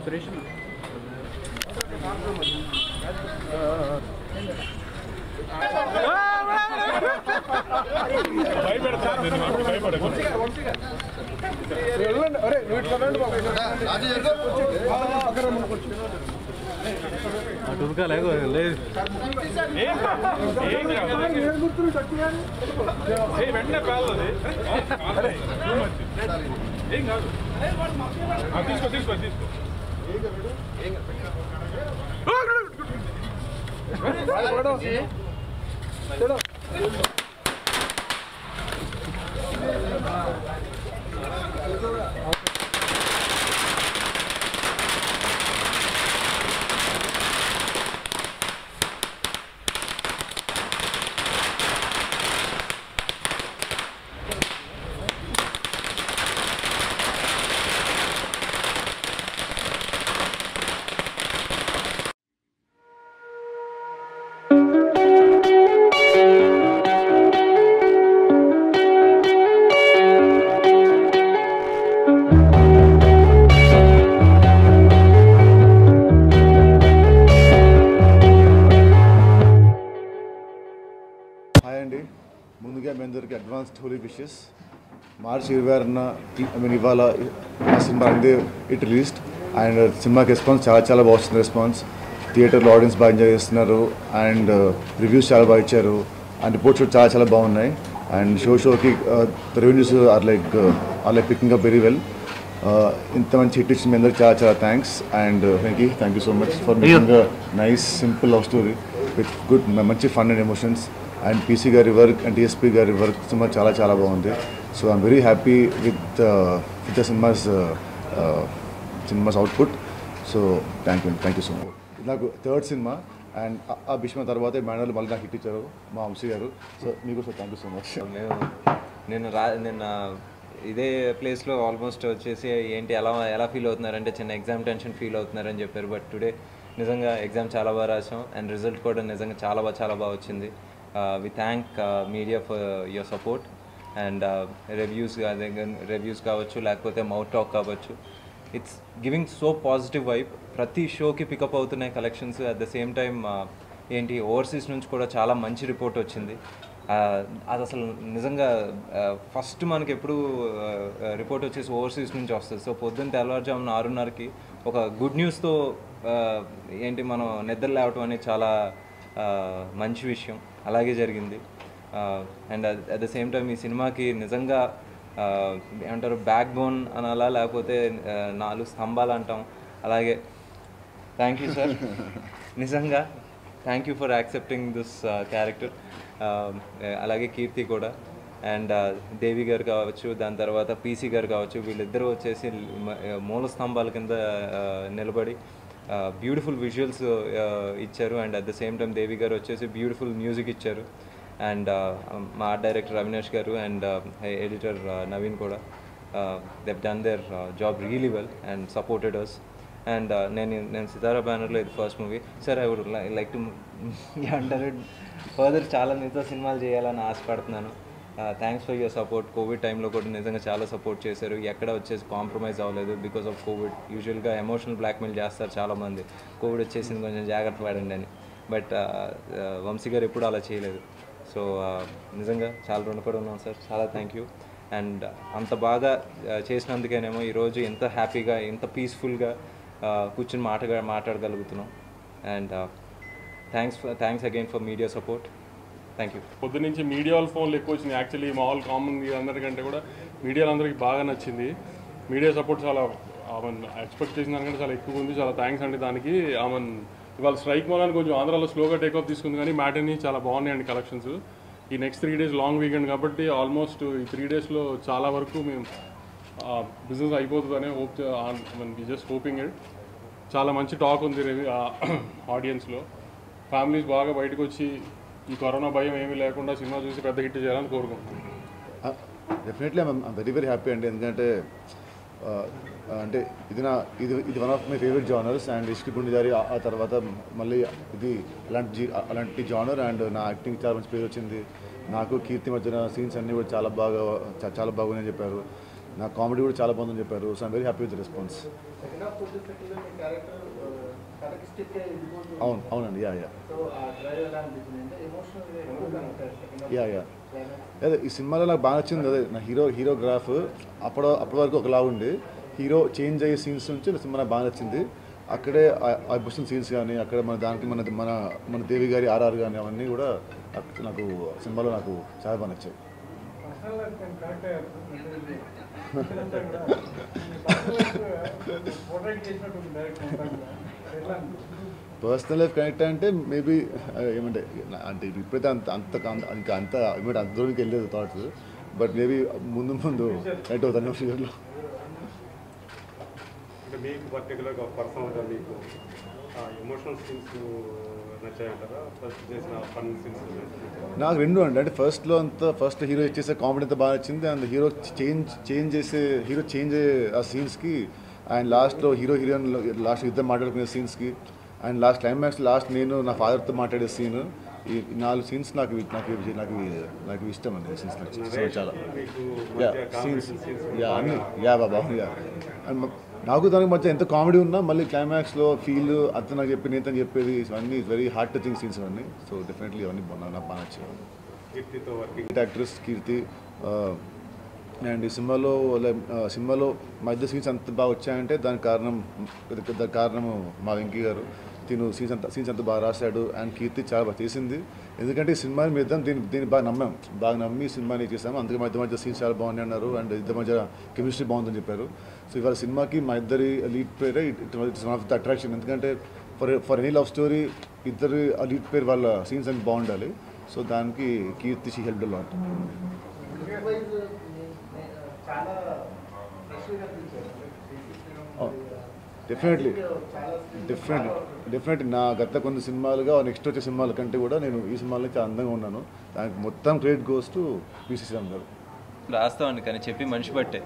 వెంటనే పేలది ఏం కాదు ఆ, తీసుకో తీసుకో తీసుకో హాయ్ అండి ముందుగా మీ అందరికి అడ్వాన్స్డ్ హోలీ విషెస్ మార్చ్ ఇరవై ఆరున ఐ మీన్ ఇవాళ ఆ సినిమా అంటే ఇట్ రిలీజ్డ్ అండ్ సినిమాకి రెస్పాన్స్ చాలా చాలా బాగా వస్తుంది రెస్పాన్స్ థియేటర్లో ఆడియన్స్ బాగా ఎంజాయ్ చేస్తున్నారు అండ్ రివ్యూస్ చాలా బాగా ఇచ్చారు అండ్ రిపోర్ట్స్ కూడా చాలా చాలా బాగున్నాయి అండ్ షో షోకి revenues are like are like picking up very well ఇంత మంచి హిట్ ఇచ్చిన మీ అందరికి చాలా చాలా thanks and thank you thank you so much for making nice simple love story with good మంచి fun and emotions and PC గారి work and TSP గారి వర్క్ సినిమా చాలా చాలా బాగుంది so I'm very happy with with the cinema's cinema's output so thank you thank you so much నాకు third సినిమా and ఆ భీష్మ తర్వాత మేనర్లు మళ్ళీ నాకు హిట్ ఇచ్చారు మా వంశీ గారు సో మీకు so thank you so much మేము నేను రా నిన్న ఇదే ప్లేస్లో ఆల్మోస్ట్ వచ్చేసి ఏంటి ఎలా ఎలా ఫీల్ అవుతున్నారంటే చిన్న ఎగ్జామ్ టెన్షన్ ఫీల్ అవుతున్నారని చెప్పారు బట్ టుడే నిజంగా ఎగ్జామ్ చాలా బాగా రాసాం అండ్ రిజల్ట్ కూడా నిజంగా చాలా బాగా చాలా బాగా వచ్చింది we thank media for your support and reviews reviews కావచ్చు లేకపోతే మౌత్ టాక్ కావచ్చు it's giving so positive vibe ప్రతి షోకి పికప్ అవుతున్నాయి collections at the same time ఏంటి ఓవర్సీస్ నుంచి కూడా చాలా మంచి రిపోర్ట్ వచ్చింది ఆ, అది అసలు నిజంగా ఫస్ట్ మనకి ఎప్పుడు రిపోర్ట్ వచ్చేసి ఓవర్సీస్ నుంచి వస్తుంది సో పొద్దున్న తెల్లవారుజామున ఆరున్నరకి ఒక గుడ్ న్యూస్తో ఏంటి మనం నిద్ర లేవటం అనేది చాలా ఆ, మంచి విషయం అలాగే జరిగింది and at the same time ఈ సినిమాకి నిజంగా ఆ, ఏమంటారు బ్యాక్ బోన్ అనాలా లేకపోతే ఆ, నాలుగు స్తంభాలు అంటాం అలాగే థ్యాంక్ యూ సార్ నిజంగా thank you for accepting this character అలాగే కీర్తి కూడా అండ్ దేవి గారు కావచ్చు దాని తర్వాత పీసీ గారు కావచ్చు వీళ్ళిద్దరూ వచ్చేసి మ- మూల స్తంభాల కింద ఆ, నిలబడి బ్యూటిఫుల్ విజువల్స్ ఇచ్చారు and at the same time Devi garu వచ్చేసి బ్యూటిఫుల్ మ్యూజిక్ ఇచ్చారు అండ్ మా art director Avinash garu and editor Naveen కూడా they've done their job really well and supported us and నేను నేను సితారా బ్యానర్లో ఇది first movie sir I would like to అంటారు ఫర్దర్ చాలా మిగతా సినిమాలు చేయాలని ఆశపడుతున్నాను thanks for your support Covid టైంలో కూడా నిజంగా చాలా సపోర్ట్ చేశారు ఎక్కడ వచ్చేసి కాంప్రమైజ్ అవ్వలేదు బికాస్ ఆఫ్ కోవిడ్ యూజువల్గా ఎమోషనల్ బ్లాక్మెయిల్ చేస్తారు చాలామంది కోవిడ్ వచ్చేసింది కొంచెం జాగ్రత్త పడండి అని బట్ వంశీ గారు ఎప్పుడు అలా చేయలేదు సో నిజంగా చాలా రుణపడి ఉన్నాం సార్ చాలా థ్యాంక్ యూ అండ్ అంత బాగా ఆ, చేసినందుకేనేమో ఈరోజు ఎంత హ్యాపీగా ఎంత పీస్ఫుల్గా కూర్చొని మాటగా మాట్లాడగలుగుతున్నాం and thanks thanks again for media support thank you పొద్దు నుంచి మీడియా వాళ్ళ ఫోన్లు ఎక్కువ వచ్చినాయి యాక్చువల్లీ మామూలు కామన్ అందరికంటే కూడా మీడియా అందరికీ బాగా నచ్చింది మీడియా సపోర్ట్ చాలా ఆమె ఎక్స్పెక్ట్ చేసిన దానికంటే చాలా ఎక్కువ ఉంది చాలా థ్యాంక్స్ అండి దానికి ఆమె ఇవాళ స్ట్రైక్ మూలాన్ని కొంచెం ఆంధ్రాలో స్లోగా టేక్ ఆఫ్ తీసుకుంది కానీ మ్యాటర్ని చాలా బాగున్నాయండి కలెక్షన్స్ ఈ next three days long weekend కాబట్టి ఆల్మోస్ట్ ఈ త్రీ డేస్లో చాలా వరకు మేము బిజినెస్ అయిపోతుందని హోప్ జస్ట్ హోపింగ్ ఇట్ చాలా మంచి టాక్ ఉంది ఆడియన్స్లో ఫ్యామిలీస్ బాగా బయటకు వచ్చి ఈ కరోనా భయం ఏమీ లేకుండా సినిమా చూసి పెద్ద హిట్ చేయాలని కోరుకుంటున్నాను definitely I'm very very happy అండి ఎందుకంటే ఆ, అంటే ఇది నా ఇది ఇది one of my favourite genres and ఇష్కి గుండెదారి ఆ ఆ తర్వాత మళ్ళీ ఇది అలాంటి జీ అలాంటి జానర్ అండ్ నా యాక్టింగ్ చాలా మంచి పేరు వచ్చింది నాకు కీర్తి మధ్యన సీన్స్ అన్నీ కూడా చాలా బాగా చా- చాలా బాగున్నాయని చెప్పారు నా కామెడీ కూడా చాలా బాగుందని చెప్పారు so I'm very happy with response second half వచ్చేసరికి మీ క్యారెక్టర్ కథకిస్టిక్ ఇదిగోండి అవును అవునండి యా యా సో ఆ డ్రైవ్ ఎలా అనిపించింది అంటే ఎమోషనల్ ఎక్కువ కనెక్ట్ సెకండ్ యా యా అదే ఈ సినిమాలో నాకు బాగా నచ్చింది అదే నా హీరో హీరో గ్రాఫ్ అప్పటి అప్పటి వరకు ఒకలా ఉండి హీరో చేంజ్ అయ్యే సీన్స్ నుంచి నా సినిమా నాకు బాగా నచ్చింది అక్కడే ఆ- ఆ బుషన్ సీన్స్ కానీ అక్కడ మన దానికి మన మన మన దేవి గారి ఆర్ఆర్ కానీ అవన్నీ కూడా నాకు- నాకు సినిమాలో నాకు చాలా బాగా నచ్చాయి పర్సనల్ లైఫ్ నేను కరెక్ట్ అయ్యారు పోర్ట్రేట్ చేసినట్టు డైరెక్ట్ ఎట్లా అనిపించింది పర్సనల్ లైఫ్ కనెక్ట్ అంటే మేబీ ఏమంటే నా- అంటే ఇప్పుడైతే అంత అంత కాం- ఇంకా అంత ఏమంటే అంత దూరంకి వెళ్ళలేదు థాట్స్ బట్ మేబీ ముందు ముందు కనెక్ట్ అవుతాను ఫ్యూచర్లో అంటే మీకు పర్టికులర్గా పర్సనల్గా మీకు ఎమోషనల్ సీన్స్ నచ్చాయంటారా ఫస్ట్ చేసిన ఫన్ సీన్స్ నాకు రెండు అండి అంటే ఫస్ట్లో అంతా ఫస్ట్ హీరో చేసే కామెడీ అంతా బాగా నచ్చింది అండ్ హీరో చేంజ్ చేంజ్ చేసే హీరో చేంజ్ అయ్యే ఆ సీన్స్కి అండ్ లాస్ట్లో హీరో హీరోయిన్ లాస్ట్ ఇద్దరు మాట్లాడుకునే సీన్స్కి అండ్ లాస్ట్ క్లైమాక్స్ లాస్ట్ నేను నా ఫాదర్తో మాట్లాడే సీన్ ఈ ఈ నాలుగు సీన్స్ నాకు ఇవి- నాకు ఇవి- నాకు ఇవి- నాకు ఇవి ఇష్టం అండి సీన్స్ నాకు ఇష్టం చాలా మీకు యా మధ్య సీన్స్ కాంబినేషన్ సీన్స్ యా అన్ని యా బాబా యా అండ్ మ- నాకు దానికి మధ్య ఎంత కామెడీ ఉన్నా మళ్ళీ క్లైమాక్స్లో ఫీల్ అతను నాకు చెప్పి నేను చెప్పేది ఇవన్నీ వెరీ హార్ట్ టచింగ్ సీన్స్ అవన్నీ సో డెఫినెట్లీ అవన్నీ బాగా నాకు బాగా నచ్చాయి కీర్తితో working hit actress Keerthi and ఈ సినిమాలో లై- ఆ, సినిమాలో మధ్య సీన్స్ అంత బాగా వచ్చాయంటే దానికి కారణం దానికి కారణం మా వెంకీ గారు తిను సీన్స్ అంత సీన్స్ అంత బాగా రాశాడు అండ్ కీర్తి చాలా బాగా చేసింది ఎందుకంటే ఈ సినిమాని మీద దీన్ని దీన్ని బాగా నమ్మాం బాగా నమ్మి ఈ సినిమాని చేసాము అందుకే మధ్య మధ్య సీన్స్ చాలా బాగున్నాయి అన్నారు అండ్ ఇద్దరి మధ్య కెమిస్ట్రీ బాగుందని చెప్పారు సో ఇవాళ సినిమాకి మా ఇద్దరి లీడ్ పేరే it's one of the attraction ఎందుకంటే for for any love story ఇద్దరు ఆ లీడ్ పేరు వాళ్ళ సీన్స్ అన్ని బాగుండాలి సో దానికి Keerthi she help lot wise చాలా ఫ్రెష్గా అనిపించారు డెఫినెట్లీ చాలా డెఫినెట్లీ డెఫినెట్లీ నా గత కొన్ని సినిమాలుగా నెక్స్ట్ వచ్చే సినిమాల కంటే కూడా నేను ఈ సినిమాలో చాలా అందంగా ఉన్నాను దానికి మొత్తం credit goes to PC Sriram garu రాస్తామండి కానీ చెప్పి మనిషి బట్టే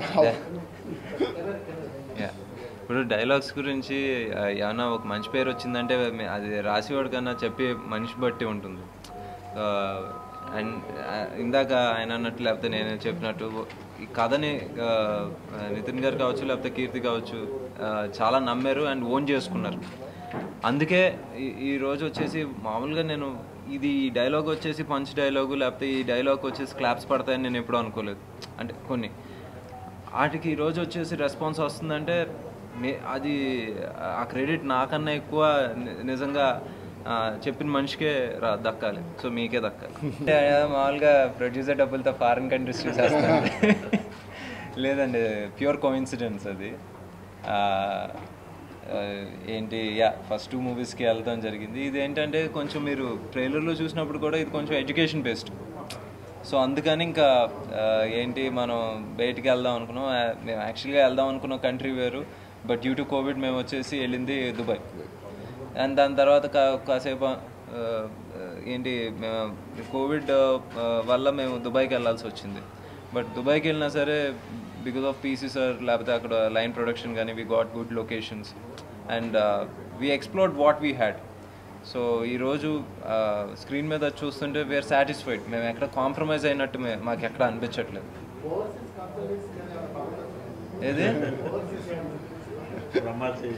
యా ఇప్పుడు డైలాగ్స్ గురించి ఆ, ఏమన్నా ఒక మంచి పేరు వచ్చిందంటే మే- అది రాసేవాడు కన్నా చెప్పే మనిషి బట్టి ఉంటుంది అండ్ ఇందాక ఆయన అన్నట్టు లేకపోతే నేను చెప్పినట్టు ఈ కథని ఆ, నితిన్ గారు కావచ్చు లేకపోతే కీర్తి కావచ్చు ఆ, చాలా నమ్మారు అండ్ ఓన్ చేసుకున్నారు అందుకే ఈ- ఈ రోజు వచ్చేసి మామూలుగా నేను ఇది ఈ డైలాగ్ వచ్చేసి పంచ్ డైలాగు లేకపోతే ఈ డైలాగ్ వచ్చేసి క్లాప్స్ పడతాయని నేను ఎప్పుడూ అనుకోలేదు అంటే కొన్ని వాటికి ఈరోజు వచ్చేసి రెస్పాన్స్ వస్తుందంటే నే- అది ఆ క్రెడిట్ నాకన్నా ఎక్కువ ని- నిజంగా ఆ, చెప్పిన మనిషికే రా దక్కాలి సో మీకే దక్కాలి అంటే మామూలుగా ప్రొడ్యూసర్ డబ్బులతో ఫారిన్ కంట్రీస్ చూసేస్తాను లేదండి ప్యూర్ కోఇన్సిడెన్స్ అది ఆ, ఆ, ఏంటి యా ఫస్ట్ టూ మూవీస్కి వెళ్తాం జరిగింది ఇది ఏంటంటే కొంచెం మీరు ట్రైలర్లో చూసినప్పుడు కూడా ఇది కొంచెం ఎడ్యుకేషన్ బేస్డ్ సో అందుకని ఇంకా ఆ, ఏంటి మనం బయటికి వెళ్దాం అనుకున్నాం ఆ, మేము యాక్చువల్గా వెళ్దాం అనుకున్న కంట్రీ వేరు బట్ డ్యూ టు కోవిడ్ మేము వచ్చేసి వెళ్ళింది దుబాయ్ అండ్ దాని తర్వాత కా- కాసేపు ఆ, ఏంటి మేము కోవిడ్ ఆ, వల్ల మేము దుబాయ్కి వెళ్ళాల్సి వచ్చింది బట్ దుబాయ్కి వెళ్ళినా సరే బికాస్ ఆఫ్ పీసీ సార్ లేకపోతే అక్కడ లైన్ ప్రొడక్షన్ కానీ we got good locations and we explored what we had so ఈరోజు స్క్రీన్ మీద చూస్తుంటే వీఆర్ సాటిస్ఫైడ్ మేము ఎక్కడ కాంప్రమైజ్ అయినట్టు మే- మాకు ఎక్కడ అనిపించట్లేదు ఓవర్సీస్ కంపెనీస్ కానీ ఏమైనా బాగుంటుంది ఏది బ్రహ్మాజీ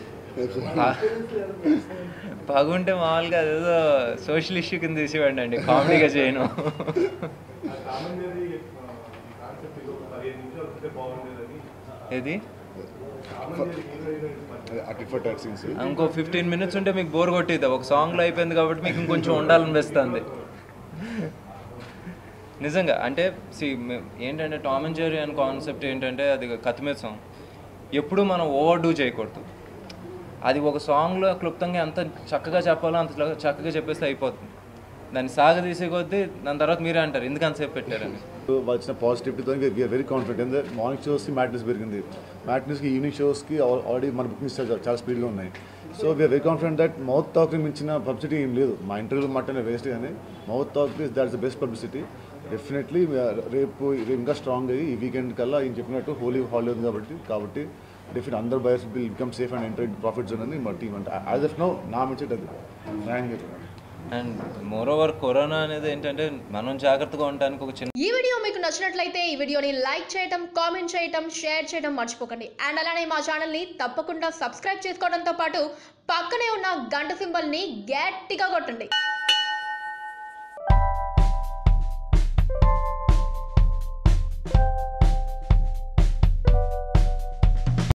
బాగుంటే మామూలుగా అదేదో సోషల్ ఇష్యూ కింద తీసేవాడి అండి కామెడీగా చేయను కామన్ అనేది కాన్సెప్ట్ ఇది ఒక పదిహేను నిమిషాలు ఉంటే బాగుండేదని ఏది కామన్ హీరో హీరోయిన్ అట్టి ఫర్ టాక్ సీన్స్ ఇంకో ఫిఫ్టీన్ మినిట్స్ ఉంటే మీకు బోర్ కొట్టేది ఒక సాంగ్లో అయిపోయింది కాబట్టి మీకు ఇంకొంచెం ఉండాలనిపిస్తుంది నిజంగా అంటే సి ఏంటంటే టామ్ అండ్ జెర్రీ అనే కాన్సెప్ట్ ఏంటంటే అది కత్తిమీద సాంగ్ ఎప్పుడూ మనం ఓవర్ డూ చేయకూడదు అది ఒక సాంగ్లో క్లుప్తంగా ఎంత చక్కగా చెప్పాలో అంత చక్కగా చెప్పేస్తే అయిపోతుంది దాన్ని సాగదీసే కొద్దీ దాని తర్వాత మీరే అంటారు ఎందుకు అంతసేపు పెట్టారని వచ్చిన పాజిటివిటీతో వీఆర్ వెరీ కాన్ఫిడెంట్ ఎందుకంటే మార్నింగ్ షోస్కి మ్యాట్నెస్ పెరిగింది మ్యాట్నెస్కి ఈవినింగ్ షోస్కి ఆల్రెడీ మన బుకింగ్స్ చాలా స్పీడ్గా ఉన్నాయి so we are very confident that mouth టాక్ని మించిన పబ్లిసిటీ ఏం లేదు మా ఇంటర్వ్యూలో మాట్లాడే వేస్ట్ కానీ mouth talk is that's the best publicity definitely రేపు రేపు ఇంకా స్ట్రాంగ్ అయ్యి ఈ వీకెండ్ కల్లా ఈయన చెప్పినట్టు హోలీ హాలిడే ఉంది కాబట్టి కాబట్టి డెఫినెట్ అందరు buyers will become safe and enter profit zone అని మా టీమ్ అంటే యాజ్ ఆఫ్ నో నా మెచ్చేట్ అది frank and moreover corona అనేది ఏంటంటే మనం జాగ్రత్తగా ఉండడానికి ఒక చిన్న ఈ వీడియో మీకు నచ్చినట్లయితే ఈ వీడియోని లైక్ చేయటం కామెంట్ చేయటం షేర్ చేయడం మర్చిపోకండి అండ్ అలానే మా ఛానల్ని తప్పకుండా సబ్స్క్రైబ్ చేసుకోవడంతో పాటు పక్కనే ఉన్న గంట సింబల్ని గట్టిగా కొట్టండి